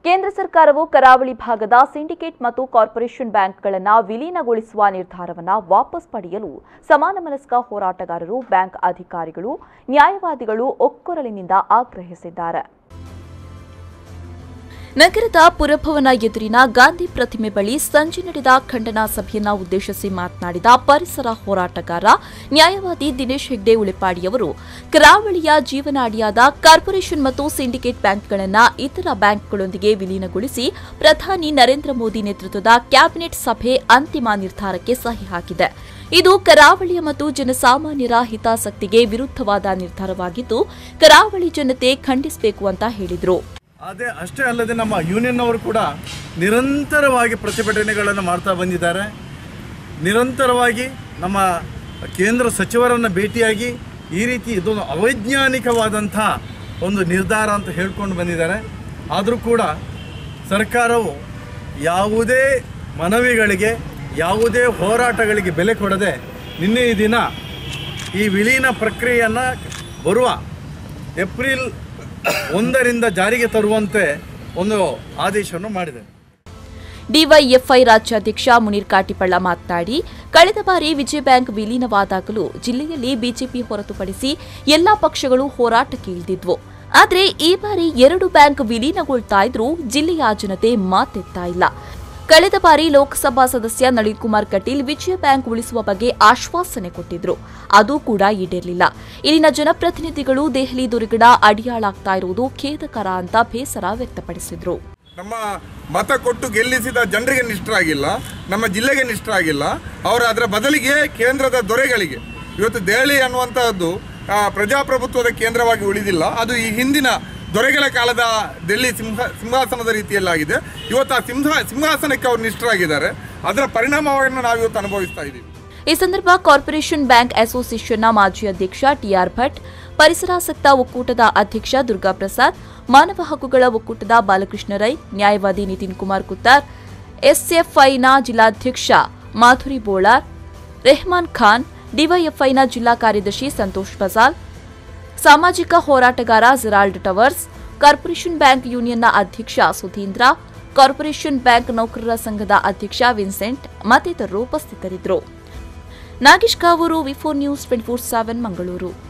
ಕೇಂದ್ರ ಸರ್ಕಾರವು ಕರಾವಳಿ ಭಾಗದ ಸಿಂಡಿಕೇಟ್ ಮತ್ತು ಕಾರ್ಪೊರೇಷನ್ ಬ್ಯಾಂಕ್ಗಳನ್ನು ವಿಲೀನಗೊಳಿಸುವ ನಿರ್ಧಾರವನ್ನು ವಾಪಸ್ ಪಡೆಯಲು ಸಮಾನ ಮನಸ್ಕ ಹೋರಾಟಗಾರರು ಬ್ಯಾಂಕ್ ಅಧಿಕಾರಿಗಳು ನ್ಯಾಯವಾದಿಗಳು ಒಕ್ಕೊರಲಿನಿಂದ ಆಗ್ರಹಿಸಿದ್ದಾರೆ ನಗರದ ಪುರಭವನ ಎದುರಿನ ಗಾಂಧಿ ಪ್ರತಿಮೆ ಬಳಿ ಸಂಜೆ ನಡೆದ ಖಂಡನಾ ಸಭೆಯನ್ನ ಉದ್ದೇಶಿಸಿ ಮಾತನಾಡಿದ ಪರಿಸರ ಹೋರಾಟಗಾರ ನ್ಯಾಯವಾದಿ ದಿನೇಶ್ ಹೆಗ್ಡೆ ಉಳಿಪಾಡಿಯವರು ಕರಾವಳಿಯ ಜೀವನಾಡಿಯಾದ ಕಾರ್ಪೊರೇಷನ್ ಮತ್ತು ಸಿಂಡಿಕೇಟ್ ಬ್ಯಾಂಕ್ಗಳನ್ನು ಇತರ ಬ್ಯಾಂಕ್ಗಳೊಂದಿಗೆ ವಿಲೀನಗೊಳಿಸಿ ಪ್ರಧಾನಿ ನರೇಂದ್ರ ಮೋದಿ ನೇತೃತ್ವದ ಕ್ಯಾಬಿನೆಟ್ ಸಭೆ ಅಂತಿಮ ನಿರ್ಧಾರಕ್ಕೆ ಸಹಿ ಹಾಕಿದೆ ಇದು ಕರಾವಳಿಯ ಮತ್ತು ಜನಸಾಮಾನ್ಯರ ಹಿತಾಸಕ್ತಿಗೆ ವಿರುದ್ಧವಾದ ನಿರ್ಧಾರವಾಗಿದ್ದು ಕರಾವಳಿ ಜನತೆ ಖಂಡಿಸಬೇಕು ಅಂತ ಹೇಳಿದರು ಅದೇ ಅಷ್ಟೇ ಅಲ್ಲದೆ ನಮ್ಮ ಯೂನಿಯನ್ ಅವರು ಕೂಡ ನಿರಂತರವಾಗಿ ಪ್ರತಿಭಟನೆಗಳನ್ನು ಮಾಡ್ತಾ ಬಂದಿದ್ದಾರೆ ನಿರಂತರವಾಗಿ ನಮ್ಮ ಕೇಂದ್ರ ಸಚಿವರನ್ನು ಭೇಟಿಯಾಗಿ ಈ ರೀತಿ ಇದೊಂದು ಅವೈಜ್ಞಾನಿಕವಾದಂಥ ಒಂದು ನಿರ್ಧಾರ ಅಂತ ಹೇಳ್ಕೊಂಡು ಬಂದಿದ್ದಾರೆ ಆದರೂ ಕೂಡ ಸರ್ಕಾರವು ಯಾವುದೇ ಮನವಿಗಳಿಗೆ ಯಾವುದೇ ಹೋರಾಟಗಳಿಗೆ ಬೆಲೆ ಕೊಡದೆ ನಿನ್ನೆ ಈ ದಿನ ಈ ವಿಲೀನ ಪ್ರಕ್ರಿಯೆಯನ್ನು ಬರುವ ಏಪ್ರಿಲ್ ಒಂದರಿಂದ ಜಾರಿಗೆ ತರುವಂತೆ ಒಂದು ಆದೇಶವನ್ನು ಮಾಡಿದೆ ಡಿವೈಎಫ್ಐ ರಾಜ್ಯಾಧ್ಯಕ್ಷ ಮುನೀರ್ ಕಾಟಿಪಳ್ಳ ಮಾತನಾಡಿ ಕಳೆದ ಬಾರಿ ವಿಜಯ ಬ್ಯಾಂಕ್ ವಿಲೀನವಾದಾಗಲೂ ಜಿಲ್ಲೆಯಲ್ಲಿ ಬಿಜೆಪಿ ಹೊರತುಪಡಿಸಿ ಎಲ್ಲಾ ಪಕ್ಷಗಳು ಹೋರಾಟಕ್ಕೆ ಇಳಿದಿದ್ವು ಆದರೆ ಈ ಬಾರಿ ಎರಡು ಬ್ಯಾಂಕ್ ವಿಲೀನಗೊಳ್ತಾ ಇದ್ರೂ ಜಿಲ್ಲೆಯ ಜನತೆ ಮಾತೆತ್ತಾ ಇಲ್ಲ ಕಳೆದ ಬಾರಿ ಲೋಕಸಭಾ ಸದಸ್ಯ ನಳಿನ್ ಕುಮಾರ್ ಕಟೀಲ್ ವಿಜಯ ಬ್ಯಾಂಕ್ ಉಳಿಸುವ ಬಗ್ಗೆ ಆಶ್ವಾಸನೆ ಕೊಟ್ಟಿದ್ರು ಅದು ಕೂಡ ಈಡೇರಲಿಲ್ಲ ಇಲ್ಲಿನ ಜನಪ್ರತಿನಿಧಿಗಳು ದೆಹಲಿ ದುರ್ಗಡ ಅಡಿಯಾಳಾಗ್ತಾ ಇರುವುದು ಖೇದಕರ ಅಂತ ಬೇಸರ ವ್ಯಕ್ತಪಡಿಸಿದ್ರು ನಮ್ಮ ಮತ ಕೊಟ್ಟು ಗೆಲ್ಲಿಸಿದ ಜನರಿಗೆ ನಿಷ್ಠರಾಗಿಲ್ಲ ನಮ್ಮ ಜಿಲ್ಲೆಗೆ ನಿಷ್ಠರಾಗಿಲ್ಲ ಅವರು ಅದರ ಬದಲಿಗೆ ಕೇಂದ್ರದ ದೊರೆಗಳಿಗೆ ಇವತ್ತು ದೆಹಲಿ ಅನ್ನುವಂತಹದ್ದು ಆ, ಪ್ರಜಾಪ್ರಭುತ್ವದ ಕೇಂದ್ರವಾಗಿ ಉಳಿದಿಲ್ಲ ಅದು ಈ ಹಿಂದಿನ ದೊರೆಗಳ ಕಾಲದ ಡೆಲ್ಲಿ ಸಿಂಹ ಸಿಂಹಾಸನದ ರೀತಿಯಲ್ಲಾಗಿದೆ ಇವತ್ತು ಆ ಸಿಂಹ ಸಿಂಹಾಸನಕ್ಕೆ ಅವರು ನಿಷ್ಠರಾಗಿದ್ದಾರೆ ಅದರ ಪರಿಣಾಮವನ್ನು ನಾವು ಇವತ್ತು ಅನುಭವಿಸ್ತಾ ಇದ್ದೀವಿ ಈ ಸಂದರ್ಭ ಕಾರ್ಪೊರೇಷನ್ ಬ್ಯಾಂಕ್ ಅಸೋಸಿಯೇಷನ್ನ ಮಾಜಿ ಅಧ್ಯಕ್ಷ ಟಿಆರ್ ಭಟ್ ಪರಿಸರಾಸಕ್ತ ಒಕ್ಕೂಟದ ಅಧ್ಯಕ್ಷ ದುರ್ಗಾಪ್ರಸಾದ್ ಮಾನವ ಹಕ್ಕುಗಳ ಒಕ್ಕೂಟದ ಬಾಲಕೃಷ್ಣ ರೈ ನ್ಯಾಯವಾದಿ ನಿತಿನ್ ಕುಮಾರ್ ಕುತ್ತಾರ್ ಎಸ್ಎಫ್ಐನ ಜಿಲ್ಲಾಧ್ಯಕ್ಷ ಮಾಧುರಿ ಬೋಳಾರ್ ರೆಹಮಾನ್ ಖಾನ್ ಡಿವೈಎಫ್ಐನ ಜಿಲ್ಲಾ ಕಾರ್ಯದರ್ಶಿ ಸಂತೋಷ್ ಬಜಾಲ್ ಸಾಮಾಜಿಕ ಹೋರಾಟಗಾರ ಜೆರಾಲ್ಡ್ ಟವರ್ಸ್ ಕಾರ್ಪೊರೇಷನ್ ಬ್ಯಾಂಕ್ ಯೂನಿಯನ್ನ ಅಧ್ಯಕ್ಷ ಸುಧೀಂದ್ರ ಕಾರ್ಪೊರೇಷನ್ ಬ್ಯಾಂಕ್ ನೌಕರರ ಸಂಘದ ಅಧ್ಯಕ್ಷ ವಿನ್ಸೆಂಟ್ ಮತ್ತಿತರರು ಉಪಸ್ಥಿತರಿದ್ದರು Nagesh Kavoor V four news twenty four seven Mangaluru